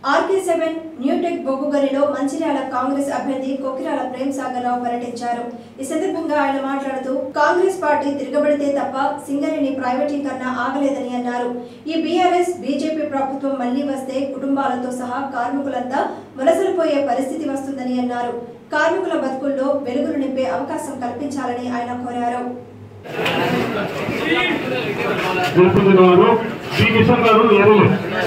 RK seven New Tech బొగ్గు గనిలో మంచిర్యాల కాంగ్రెస్ అభ్యర్థి కొకిరాల ప్రేమ్ సాగర్ రావు పర్యటించారు ఈ సందర్భంగా ఆయన మాట్లాడుతూ కాంగ్రెస్ పార్టీ తిరగబడితే తప్ప సింగరేణి ప్రైవేటీకరణ ఆగలేదని అన్నారు ఈ బీఆర్ఎస్ బీజేపీ ప్రభుత్వం మళ్లీ వస్తే కుటుంబాలతో సహా కార్మికులంతా వలసలు పరిస్థితి వస్తుందని అన్నారు కార్మికుల బతుకుల్లో వెలుగులు నింపే అవకాశం కల్పించాలని ఆయన కోరారు గెలుపొందినవారు శ్రీ కిషన్ గారు ఎరువులు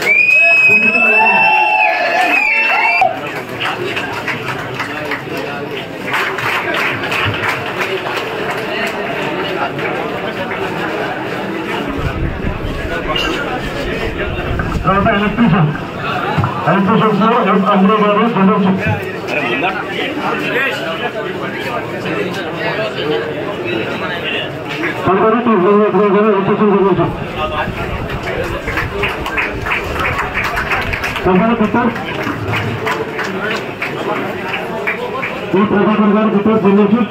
తర్వాత ఎలక్ట్రీషియన్ ఎలక్ట్రీషియన్స్ లో ఎం అంజయ్ గారు జనరల్ తదుపరి టీ గారు ఎలక్ట్రీషియన్ జనరల్ తదుపరి పుత్తూర్ ఈ ప్రభాకర్ గారు పుత్తూర్ జనరల్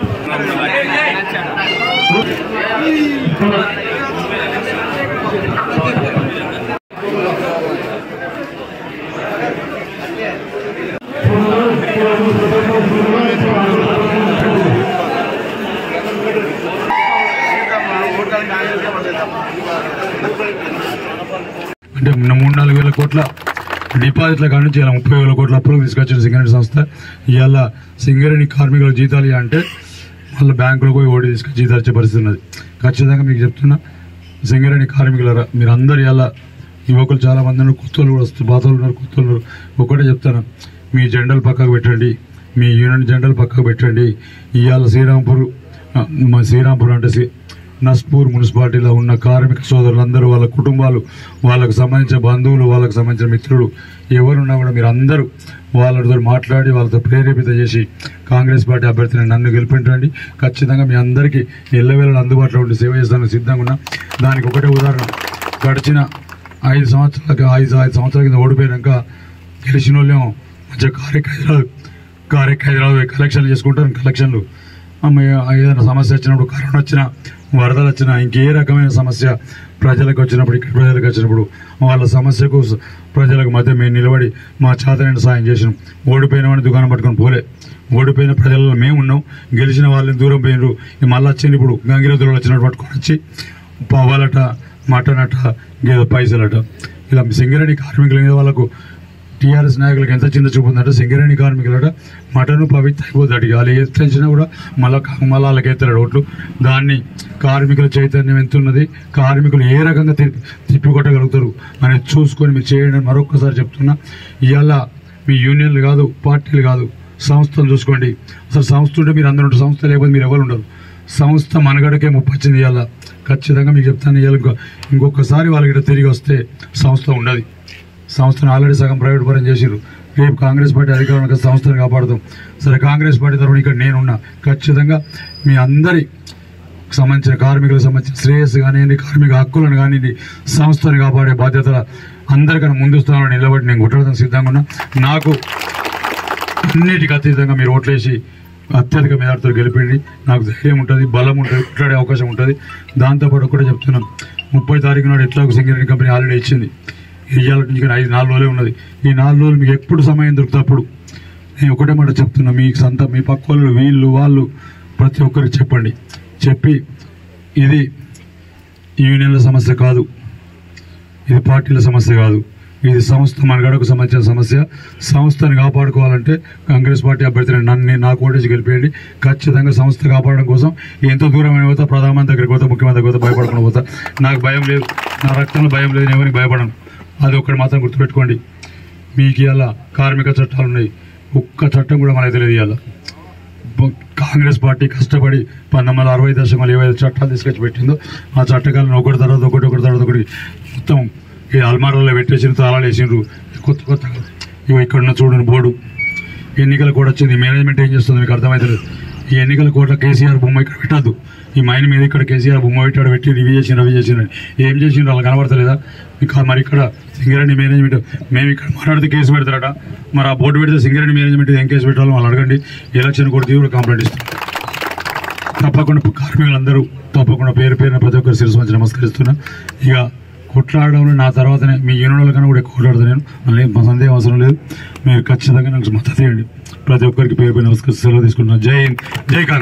అంటే నిన్న మూడు నాలుగు వేల కోట్ల డిపాజిట్ల కాడి నుంచి ఇలా ముప్పై వేల కోట్ల అప్పులకు తీసుకొచ్చిన సింగరేణి సంస్థ ఇవాళ సింగరేణి కార్మికుల జీతాలు ఇవ్వ అంటే మళ్ళీ బ్యాంకులకు పోయి ఓడి తీసుకొచ్చి జీతాలు ఇచ్చే పరిస్థితి ఉన్నది ఖచ్చితంగా మీకు చెప్తున్నా సింగరేణి కార్మికులరా మీరు అందరు ఇలా యువకులు చాలా మంది ఉన్నారు కొత్తలు కూడా వస్తారు పాతలు ఉన్నారు కొత్తలు ఉన్నారు ఒకటే చెప్తాను మీ జెండాలు పక్కకు పెట్టండి మీ యూనియన్ జెండాలు పక్కకు పెట్టండి ఇవాళ శ్రీరాంపూర్ ఆ, మా శ్రీరాంపూర్ అంటే శ్రీ నస్పూర్ మున్సిపాలిటీలో ఉన్న కార్మిక సోదరులందరూ వాళ్ళ కుటుంబాలు వాళ్ళకు సంబంధించిన బంధువులు వాళ్ళకు సంబంధించిన మిత్రులు ఎవరున్నా కూడా మీరు అందరూ వాళ్ళతో మాట్లాడి వాళ్ళతో ప్రేరేపిత చేసి కాంగ్రెస్ పార్టీ అభ్యర్థిని నన్ను గెలిపించండి ఖచ్చితంగా మీ అందరికీ ఎల్లవేళ అందుబాటులో ఉండి సేవ చేస్తానికి సిద్ధంగా ఉన్నా దానికి ఒకటే ఉదాహరణ గడిచిన ఐదు సంవత్సరాలకు ఐదు ఐదు సంవత్సరాల కింద ఓడిపోయాక గెలిచిన వాళ్ళేమో మంచిగా కార్యక హైదరాబాద్ కార్యక హైదరాబాద్ కలెక్షన్లు చేసుకుంటారు కలెక్షన్లు అమ్మ ఏదైనా సమస్య వచ్చినప్పుడు కరోనా వచ్చినా వరదలు వచ్చినా ఇంకే రకమైన సమస్య ప్రజలకు వచ్చినప్పుడు ఇక్కడ ప్రజలకు వచ్చినప్పుడు వాళ్ళ సమస్యకు స- ప్రజలకు మధ్య మేము నిలబడి మా చేతనైన సాయం చేసినాం ఓడిపోయిన వాడిని దుకాణం పట్టుకొని పోలే ఓడిపోయిన ప్రజలలో మేము ఉన్నాం గెలిచిన వాళ్ళని దూరం పోయినరు ఈ మళ్ళీ వచ్చింది ఇప్పుడు గంగిరెద్దులు వచ్చినట్టు పట్టుకొని వచ్చి పవ్వాలట మటన్ అట గేదో పైసలట ఇలా సింగరేణి కార్మికుల మీద వాళ్ళకు టీఆర్ఎస్ నాయకులకు ఎంత చిన్న చూపు ఉందంటే సింగరేణి కార్మికులట మటన్ పవిత్ర అయిపోతాడు వాళ్ళు ఏ తెచ్చినా కూడా మళ్ళా మళ్ళా వాళ్ళకి ఎత్తాడు ఓట్లు దాన్ని కార్మికుల చైతన్యం ఎంత ఉన్నది కార్మికులు ఏ రకంగా తిప్పి తిప్పికొట్టగలుగుతారు అనేది చూసుకొని మీరు చేయండి అని మరొకసారి చెప్తున్నా ఇవాళ మీ యూనియన్లు కాదు పార్టీలు కాదు సంస్థలు చూసుకోండి అసలు సంస్థ ఉంటే మీరు అందరూ ఉంటారు సంస్థ లేకపోతే మీరు ఎవరు ఉండరు సంస్థ మనగడకే ముప్పొచ్చింది ఇవాళ ఖచ్చితంగా మీకు చెప్తాను ఇవాళ ఇంకో ఇంకొకసారి వాళ్ళకి ఇట్లా తిరిగి వస్తే సంస్థ ఉండదు సంస్థను ఆల్రెడీ సగం ప్రైవేట్ పరం చేసిర్రు రేపు కాంగ్రెస్ పార్టీ అధికారంలో సంస్థను కాపాడుతాం సరే కాంగ్రెస్ పార్టీ తరఫున ఇక్కడ నేనున్నా ఖచ్చితంగా మీ అందరి సంబంధించిన కార్మికులకు సంబంధించిన శ్రేయస్సు కానివ్వండి కార్మిక హక్కులను కానివ్వండి సంస్థను కాపాడే బాధ్యత అందరికన్నా ముందు స్థానంలో నిలబడి నేను కొట్టడానికి సిద్ధంగా ఉన్నా నాకు అన్నిటికీ అతీతంగా మీరు ఓట్లేసి అత్యధిక మెజార్టీతో గెలిపిండి నాకు ధైర్యం ఉంటుంది బలం ఉంటుంది కొట్లాడే అవకాశం ఉంటుంది దాంతోపాటు కూడా చెప్తున్నాం ముప్పై తారీఖు నాడు ఎట్లా సింగరేణి కంపెనీ హాలిడే ఇచ్చింది ఇవాళ నుంచి ఐదు నాలుగు రోజులే ఉన్నది ఈ నాలుగు రోజులు మీకు ఎప్పుడు సమయం దొరికితే అప్పుడు నేను ఒకటే మాట చెప్తున్నా మీ సంత మీ పక్క వాళ్ళు వీళ్ళు వాళ్ళు ప్రతి ఒక్కరికి చెప్పండి చెప్పి ఇది యూనియన్ల సమస్య కాదు ఇది పార్టీల సమస్య కాదు ఇది సంస్థ మనగడకు సంబంధించిన సమస్య సంస్థని కాపాడుకోవాలంటే కాంగ్రెస్ పార్టీ అభ్యర్థిని నన్ను నాకు ఓటేసి గెలిపేయండి ఖచ్చితంగా సంస్థ కాపాడడం కోసం ఎంతో దూరం అయినా పోతా ప్రధానమంత్రి దగ్గరికి పోతా ముఖ్యమంత్రి దగ్గరికి పోతా భయపడకుండా పోతా నాకు భయం లేదు నా రక్తంలో భయం లేదు నేను ఎవరికి భయపడను అది ఒక్కటి మాత్రం గుర్తుపెట్టుకోండి మీకు ఇవాళ కార్మిక చట్టాలు ఉన్నాయి ఒక్క చట్టం కూడా మనకు తెలియదు ఇవాళ బ- కాంగ్రెస్ పార్టీ కష్టపడి పంతొమ్మిది వందల అరవై దశకంలో ఏవైతే చట్టాలు తీసుకొచ్చి పెట్టిందో ఆ చట్టకాలను ఒకటి తర్వాత ఒకటి ఒకటి తర్వాత ఒకటి మొత్తం ఈ అల్మారాల్లో పెట్టేసిన తాళాలు వేసిండ్రు కొత్త కొత్తగా ఇవి ఇక్కడ ఉన్న చూడండి బోర్డు ఎన్నికల కోడ్ వచ్చింది మేనేజ్మెంట్ ఏం చేస్తుంది మీకు అర్థమవుతుంది ఈ ఎన్నికల కోడ్ల కేసీఆర్ బొమ్మ ఇక్కడ పెట్టద్దు ఈ మైన్ మీద ఇక్కడ కేసీఆర్ బొమ్మ పెట్టాడు పెట్టి రివ్యూ చేసిన రవి చేసిన ఏం చేసిండ్రు అలా కనబడతలేదా ఇంకా మరి ఇక్కడ సింగరేణి మేనేజ్మెంట్ మేము ఇక్కడ మాట్లాడితే కేసు పెడతారట మరి ఆ బోర్డు పెడితే సింగరేణి మేనేజ్మెంట్ ఏం కేసు పెట్టాలో వాళ్ళు అడగండి ఎలక్షన్ కూడా తీవ్ర కంప్లైంట్ ఇస్తాం తప్పకుండా కార్మికులందరూ తప్పకుండా పేరు పేరున ప్రతి ఒక్కరు శిరస్సు మంచి నమస్కరిస్తున్నా ఇక కొట్లాడడంలో నా తర్వాతనే మీ యూనియన్ల కన్నా కూడా ఎక్కువ కొట్లాడతాను నేను మళ్ళీ మా సందేహం అవసరం లేదు మీరు ఖచ్చితంగా నాకు మద్దతు చేయండి ప్రతి ఒక్కరికి పేరు పై నమస్కారం సెలవు తీసుకుంటున్నాను జై హింద్ జై కాంగ్రెస్